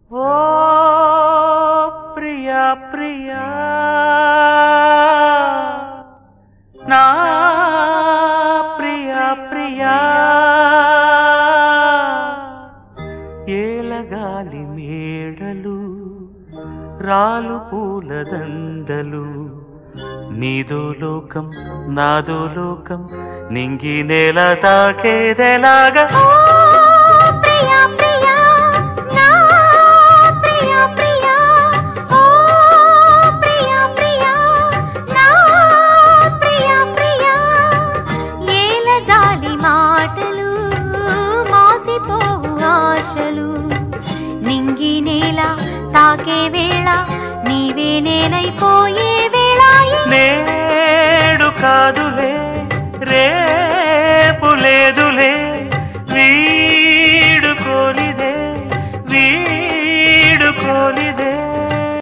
ఓ ప్రియా ప్రియా నా ప్రియా ప్రియా ఏలగాలి మేడలు రాలు పూల దండలు నీదో లోకం నాదో లోకం నింగి నేల తాకేదెలాగా ప్రియా ప్రియా నా ప్రియా ప్రియా ఓ ప్రియా ప్రియా నా ప్రియా ప్రియా ఏల గాలి మాటలు మాసిపోవు ఆశలు నింగి నేల తాకే వేళ నీవే నేనైపోయే వేళ నేడు కాదులే రేపు లేదులే వీడు కోలిదే వీడు కోలిదే